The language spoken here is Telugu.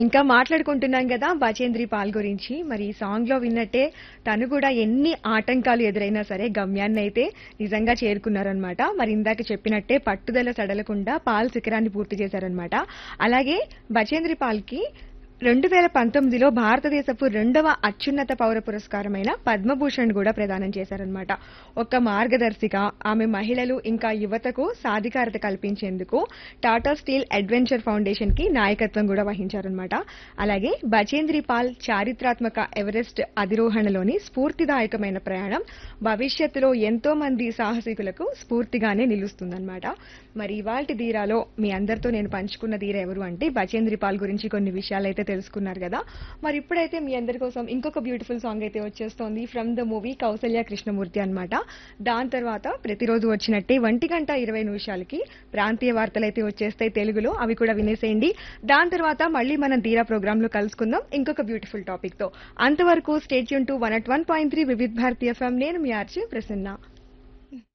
ఇంకా మాట్లాడుకుంటున్నాం కదా బచేంద్రి పాల్ గురించి మరి ఈ సాంగ్ లో విన్నట్టే తను కూడా ఎన్ని ఆటంకాలు ఎదురైనా సరే గమ్యాన్ని అయితే నిజంగా చేరుకున్నారనమాట మరి ఇందాక చెప్పినట్టే పట్టుదల సడలకుండా పాల్ శిఖరాన్ని పూర్తి చేశారనమాట అలాగే బచేంద్రి పాల్ కి రెండు వేల పంతొమ్మిదిలో భారతదేశపు రెండవ అత్యున్నత పౌర పురస్కారమైన పద్మభూషణ్ కూడా ప్రదానం చేశారనమాట ఒక మార్గదర్శిగా ఆమె మహిళలు ఇంకా యువతకు సాధికారత కల్పించేందుకు టాటా స్టీల్ అడ్వెంచర్ ఫౌండేషన్ కి నాయకత్వం కూడా వహించారనమాట అలాగే బచేంద్రి పాల్ చారిత్రాత్మక ఎవరెస్ట్ అధిరోహణలోని స్ఫూర్తిదాయకమైన ప్రయాణం భవిష్యత్తులో ఎంతో మంది సాహసికులకు స్ఫూర్తిగానే నిలుస్తుందన్నమాట మరి ఇవాల్టి ధీరాలో మీ అందరితో నేను పంచుకున్న ధీర ఎవరు అంటే బచేంద్రి పాల్ గురించి కొన్ని విషయాలు అయితే తెలుసుకున్నారు కదా మరి ఇప్పుడైతే మీ అందరి కోసం ఇంకొక బ్యూటిఫుల్ సాంగ్ అయితే వచ్చేస్తోంది from the movie Kousalya Krishnamurthy అన్నమాట దాని తర్వాత ప్రతిరోజు వచ్చినట్టే ఒంటి గంట ఇరవై నిమిషాలకి ప్రాంతీయ వార్తలు అయితే వచ్చేస్తాయి తెలుగులో అవి కూడా వినేసేయండి దాని తర్వాత మళ్ళీ మనం ధీరా ప్రోగ్రామ్ లో కలుసుకుందాం ఇంకొక బ్యూటిఫుల్ టాపిక్ తో అంతవరకు stay tuned to one at one point three Vividh Bharati FM నేను మీ ఆర్జీ ప్రసన్న